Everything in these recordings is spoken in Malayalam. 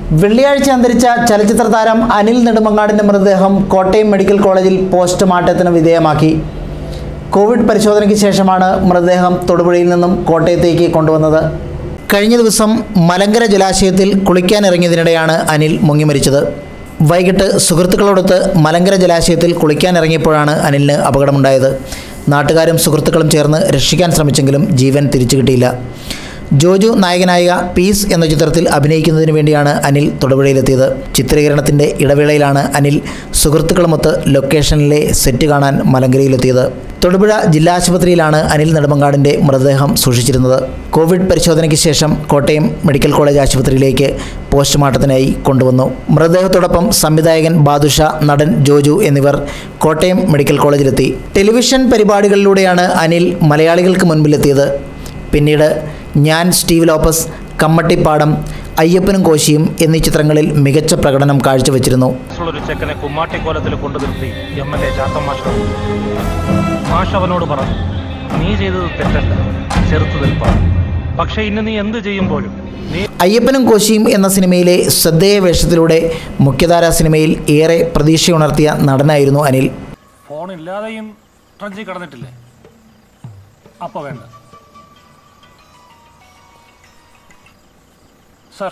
വെള്ളിയാഴ്ച അന്തരിച്ച ചലച്ചിത്ര താരം അനിൽ നെടുമങ്ങാടിൻ്റെ മൃതദേഹം കോട്ടയം മെഡിക്കൽ കോളേജിൽ പോസ്റ്റ്മോർട്ടത്തിന് വിധേയമാക്കി കോവിഡ് പരിശോധനയ്ക്ക് ശേഷമാണ് മൃതദേഹം തൊടുപുഴയിൽ നിന്നും കോട്ടയത്തേക്ക് കൊണ്ടുവന്നത് കഴിഞ്ഞ ദിവസം മലങ്കര ജലാശയത്തിൽ കുളിക്കാനിറങ്ങിയതിനിടെയാണ് അനിൽ മുങ്ങിമരിച്ചത് വൈകിട്ട് സുഹൃത്തുക്കളോടൊത്ത് മലങ്കര ജലാശയത്തിൽ കുളിക്കാനിറങ്ങിയപ്പോഴാണ് അനിലിന് അപകടമുണ്ടായത് നാട്ടുകാരും സുഹൃത്തുക്കളും ചേർന്ന് രക്ഷിക്കാൻ ശ്രമിച്ചെങ്കിലും ജീവൻ തിരിച്ചു കിട്ടിയില്ല ജോജു നായകനായ പീസ് എന്ന ചിത്രത്തിൽ അഭിനയിക്കുന്നതിന് വേണ്ടിയാണ് അനിൽ തൊടുപുഴയിലെത്തിയത് ചിത്രീകരണത്തിൻ്റെ ഇടവേളയിലാണ് അനിൽ സുഹൃത്തുക്കളുമൊത്ത് ലൊക്കേഷനിലെ സെറ്റ് കാണാൻ മലങ്കരയിലെത്തിയത് തൊടുപുഴ ജില്ലാ ആശുപത്രിയിലാണ് അനിൽ നെടുമങ്ങാടിൻ്റെ മൃതദേഹം സൂക്ഷിച്ചിരുന്നത് കോവിഡ് പരിശോധനയ്ക്ക് ശേഷം കോട്ടയം മെഡിക്കൽ കോളേജ് ആശുപത്രിയിലേക്ക് പോസ്റ്റ്മോർട്ടത്തിനായി കൊണ്ടുവന്നു മൃതദേഹത്തോടൊപ്പം സംവിധായകൻ ബാദുഷ നടൻ ജോജു എന്നിവർ കോട്ടയം മെഡിക്കൽ കോളേജിലെത്തി ടെലിവിഷൻ പരിപാടികളിലൂടെയാണ് അനിൽ മലയാളികൾക്ക് മുൻപിലെത്തിയത് പിന്നീട് ഞാൻ സ്റ്റീവ് ലോപ്പസ് കമ്മട്ടിപ്പാടം അയ്യപ്പനും കോശിയും എന്നീ ചിത്രങ്ങളിൽ മികച്ച പ്രകടനം കാഴ്ചവെച്ചിരുന്നു ഒരു ചെക്കനെ കുമ്മാട്ടിക്കോലത്തിൽ കൊണ്ടു നിർത്തി എം എൽ എ ചാത്തൻ മാഷ മാഷ് അവനോട് പറഞ്ഞു നീ ചെയ്തത് തെറ്റല്ല ചെറുത്തു നിൽപ്പാണ് പക്ഷെ ഇന്ന് നീ എന്ത് ചെയ്യുമ്പോഴും നീ അയ്യപ്പനും കോശിയും എന്ന സിനിമയിലെ ശ്രദ്ധേയ വേഷത്തിലൂടെ മുഖ്യധാരാ സിനിമയിൽ ഏറെ പ്രതീക്ഷയുണർത്തിയ നടനായിരുന്നു അനിൽ ഫോൺ ഇല്ലാതെയും ട്രഞ്ചി കടന്നിട്ടില്ലേ അപ്പൊ വേണ്ട സർ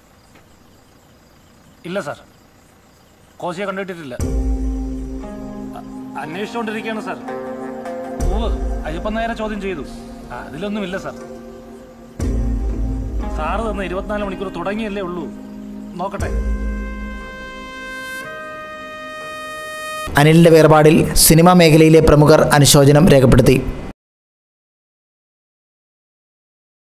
ഇല്ല സർ കോശിയെ കണ്ടിട്ടില്ല അ- അന്വേഷിച്ചുകൊണ്ടിരിക്കുകയാണ് സർ ഓ അയ്യപ്പൻ നേരെ ചോദ്യം ചെയ്തു ആ, അതിലൊന്നുമില്ല സർ സാറ് തന്ന ഇരുപത്തിനാല് മണിക്കൂർ തുടങ്ങിയല്ലേ ഉള്ളൂ നോക്കട്ടെ അനിലിൻ്റെ വേർപാടിൽ സിനിമാ മേഖലയിലെ പ്രമുഖർ അനുശോചനം രേഖപ്പെടുത്തി